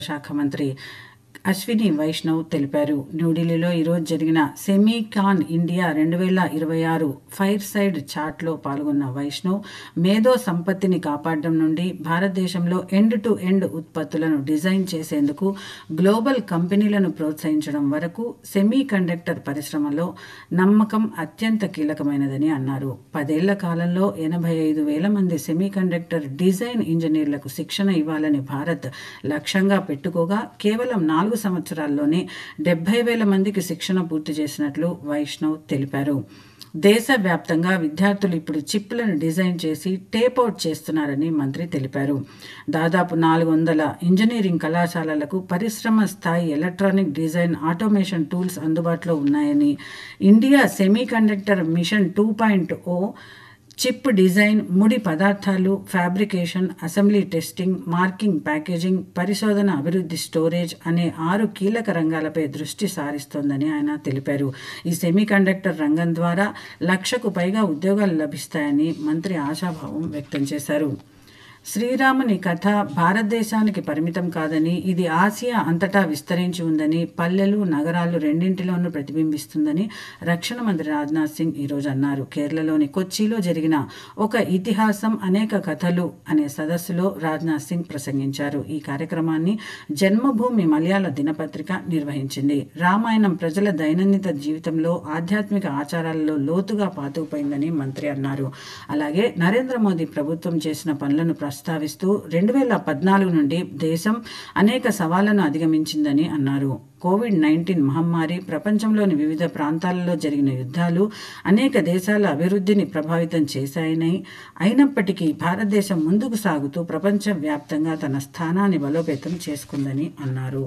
శాఖ మంత్రి అశ్విని వైష్ణవ్ తెలిపారు న్యూఢిల్లీలో ఈరోజు జరిగిన సెమీకాన్ ఇండియా రెండు వేల ఇరవై ఆరు ఫైర్ సైడ్ చాట్లో పాల్గొన్న వైష్ణవ్ మేధో సంపత్తిని కాపాడడం నుండి భారతదేశంలో ఎండ్ టు ఎండ్ ఉత్పత్తులను డిజైన్ చేసేందుకు గ్లోబల్ కంపెనీలను ప్రోత్సహించడం వరకు సెమీ కండక్టర్ పరిశ్రమలో నమ్మకం అత్యంత కీలకమైనదని అన్నారు పదేళ్ల కాలంలో ఎనభై ఐదు వేల మంది సెమీ కండక్టర్ డిజైన్ ఇంజనీర్లకు శిక్షణ ఇవ్వాలని భారత్ లక్ష్యంగా పెట్టుకోగా కేవలం నాలుగు సంవత్సరాల్లోనే డెబ్బై వేల మందికి శిక్షణ పూర్తి చేసినట్లు వైష్ణవ్ తెలిపారు దేశవ్యాప్తంగా విద్యార్థులు ఇప్పుడు చిప్లను డిజైన్ చేసి టేప్ అవుట్ చేస్తున్నారని మంత్రి తెలిపారు దాదాపు నాలుగు వందల ఇంజనీరింగ్ కళాశాలలకు పరిశ్రమ స్థాయి ఎలక్ట్రానిక్ డిజైన్ ఆటోమేషన్ టూల్స్ అందుబాటులో ఉన్నాయని India semiconductor mission two point O chip design ముడి పదార్థాలు fabrication assembly testing marking packaging పరిశోధన అభివృద్ధి స్టోరేజ్ అనే ఆరు కీలక రంగాలపై దృష్టి సారిస్తోందని ఆయన తెలిపారు ఈ సెమీకండక్టర్ రంగం ద్వారా లక్షకు పైగా ఉద్యోగాలు లభిస్తాయని మంత్రి ఆశాభావం వ్యక్తం చేశారు శ్రీరాముని కథ భారతదేశానికి పరిమితం కాదని ఇది ఆసియా అంతటా విస్తరించి ఉందని పల్లెలు నగరాలు రెండింటిలోనూ ప్రతిబింబిస్తుందని రక్షణ మంత్రి రాజ్నాథ్ సింగ్ ఈరోజు అన్నారు కేరళలోని కొచ్చిలో జరిగిన ఒక ఇతిహాసం అనేక కథలు అనే సదస్సులో రాజ్నాథ్ సింగ్ ప్రసంగించారు ఈ కార్యక్రమాన్ని జన్మభూమి మలయాళ దినపత్రిక నిర్వహించింది రామాయణం ప్రజల దైనందిన జీవితంలో ఆధ్యాత్మిక ఆచారాలలో లోతుగా పాతుకుపోయిందని మంత్రి అన్నారు అలాగే నరేంద్ర మోదీ ప్రభుత్వం చేసిన పనులను ప్రస్తావిస్తూ రెండు వేల పద్నాలుగు నుండి దేశం అనేక సవాళ్లను అధిగమించిందని అన్నారు కోవిడ్ నైన్టీన్ మహమ్మారి ప్రపంచంలోని వివిధ ప్రాంతాలలో జరిగిన యుద్ధాలు అనేక దేశాల అభివృద్ధిని ప్రభావితం చేశాయని అయినప్పటికీ భారతదేశం ముందుకు సాగుతూ ప్రపంచవ్యాప్తంగా తన స్థానాన్ని బలోపేతం చేసుకుందని అన్నారు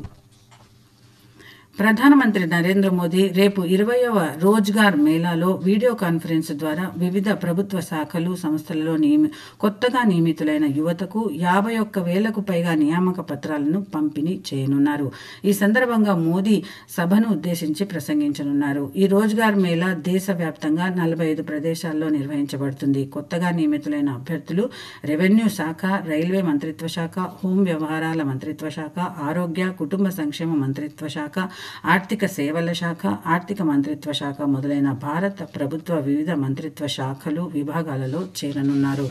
ప్రధానమంత్రి నరేంద్ర మోదీ రేపు ఇరవయవ రోజ్గార్ మేళాలో వీడియో కాన్ఫరెన్స్ ద్వారా వివిధ ప్రభుత్వ శాఖలు సంస్థలలో నియమి కొత్తగా నియమితులైన యువతకు యాభై ఒక్క వేలకు పైగా నియామక పత్రాలను పంపిణీ చేయనున్నారు ఈ సందర్భంగా మోదీ సభను ఉద్దేశించి ప్రసంగించనున్నారు ఈ రోజ్గార్ మేళా దేశవ్యాప్తంగా నలభై ఐదు ప్రదేశాల్లో నిర్వహించబడుతుంది కొత్తగా నియమితులైన అభ్యర్థులు రెవెన్యూ శాఖ రైల్వే మంత్రిత్వ శాఖ హోం వ్యవహారాల మంత్రిత్వ శాఖ ఆరోగ్య కుటుంబ సంక్షేమ మంత్రిత్వ శాఖ ఆర్థిక సేవల శాఖ ఆర్థిక మంత్రిత్వ శాఖ మొదలైన భారత ప్రభుత్వ వివిధ మంత్రిత్వ శాఖలు విభాగాలలో చేరనున్నారు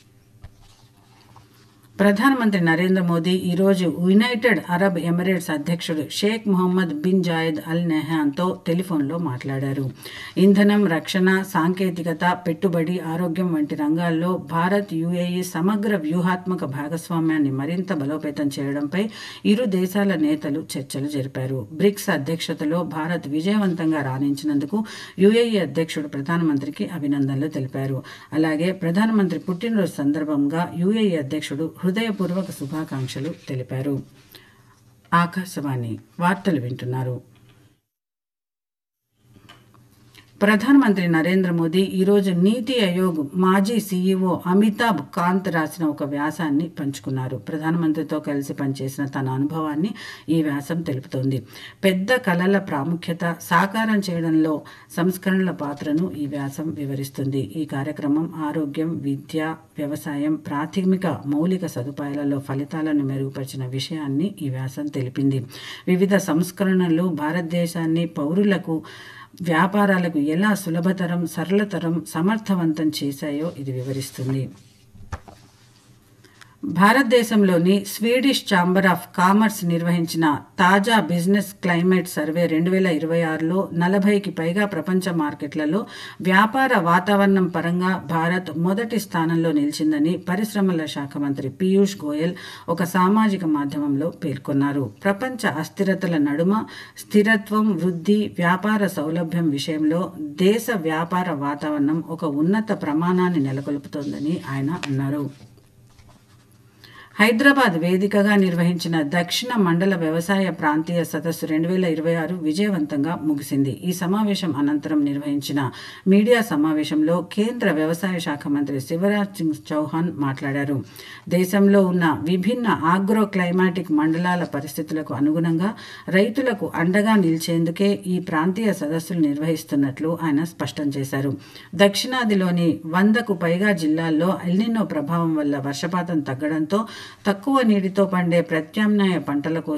ప్రధానమంత్రి నరేంద్ర మోదీ ఈరోజు యునైటెడ్ అరబ్ ఎమిరేట్స్ అధ్యక్షుడు Sheikh Mohammed bin Zayed Al నెహాన్తో టెలిఫోన్లో మాట్లాడారు ఇంధనం రక్షణ సాంకేతికత పెట్టుబడి ఆరోగ్యం వంటి రంగాల్లో భారత్ యుఏఈ సమగ్ర వ్యూహాత్మక భాగస్వామ్యాన్ని మరింత బలోపేతం చేయడంపై ఇరు దేశాల నేతలు చర్చలు జరిపారు బ్రిక్స్ అధ్యక్షతలో భారత్ విజయవంతంగా రాణించినందుకు యుఏఈ అధ్యక్షుడు ప్రధానమంత్రికి అభినందనలు తెలిపారు అలాగే ప్రధానమంత్రి పుట్టినరోజు సందర్భంగా యుఏఈ అధ్యక్షుడు హృదయపూర్వక శుభాకాంక్షలు తెలిపారు ఆకాశవాణి వార్తలు వింటున్నారు ప్రధానమంత్రి నరేంద్ర మోదీ ఈరోజు నీతి ఆయోగ్ మాజీ సీఈఓ అమితాబ్ కాంత్ రాసిన ఒక వ్యాసాన్ని పంచుకున్నారు ప్రధానమంత్రితో కలిసి పనిచేసిన తన అనుభవాన్ని ఈ వ్యాసం తెలుపుతోంది పెద్ద కళల ప్రాముఖ్యత సాకారం చేయడంలో సంస్కరణల పాత్రను ఈ వ్యాసం వివరిస్తుంది ఈ కార్యక్రమం ఆరోగ్యం విద్య వ్యవసాయం ప్రాథమిక మౌలిక సదుపాయాలలో ఫలితాలను మెరుగుపరిచిన విషయాన్ని ఈ వ్యాసం తెలిపింది వివిధ సంస్కరణలు భారతదేశాన్ని పౌరులకు వ్యాపారాలకు ఎలా సులభతరం సరళతరం సమర్థవంతం చేశాయో ఇది వివరిస్తుంది భారతదేశంలోని స్వీడిష్ ఛాంబర్ ఆఫ్ కామర్స్ నిర్వహించిన తాజా బిజినెస్ క్లైమేట్ సర్వే రెండు వేల ఇరవై ఆరులో నలభైకి పైగా ప్రపంచ మార్కెట్లలో వ్యాపార వాతావరణం పరంగా భారత్ మొదటి స్థానంలో నిలిచిందని పరిశ్రమల శాఖ మంత్రి పీయూష్ గోయల్ ఒక సామాజిక మాధ్యమంలో పేర్కొన్నారు ప్రపంచ అస్థిరతల నడుమ స్థిరత్వం వృద్ధి వ్యాపార సౌలభ్యం విషయంలో దేశ వ్యాపార వాతావరణం ఒక ఉన్నత ప్రమాణాన్ని నెలకొల్పుతోందని ఆయన అన్నారు హైదరాబాద్ వేదికగా నిర్వహించిన దక్షిణ మండల వ్యవసాయ ప్రాంతీయ సదస్సు రెండు వేల ఇరవై ఆరు విజయవంతంగా ముగిసింది ఈ సమావేశం అనంతరం నిర్వహించిన మీడియా సమావేశంలో కేంద్ర వ్యవసాయ శాఖ మంత్రి శివరాజ్ సింగ్ చౌహాన్ మాట్లాడారు దేశంలో ఉన్న విభిన్న ఆగ్రో క్లైమాటిక్ మండలాల పరిస్థితులకు అనుగుణంగా రైతులకు అండగా నిలిచేందుకే ఈ ప్రాంతీయ సదస్సులు నిర్వహిస్తున్నట్లు ఆయన స్పష్టం చేశారు దక్షిణాదిలోని వందకు పైగా జిల్లాల్లో ఎల్నినో ప్రభావం వల్ల వర్షపాతం తగ్గడంతో తక్కువ నీటితో పండే ప్రత్యామ్నాయ పంటల కోసం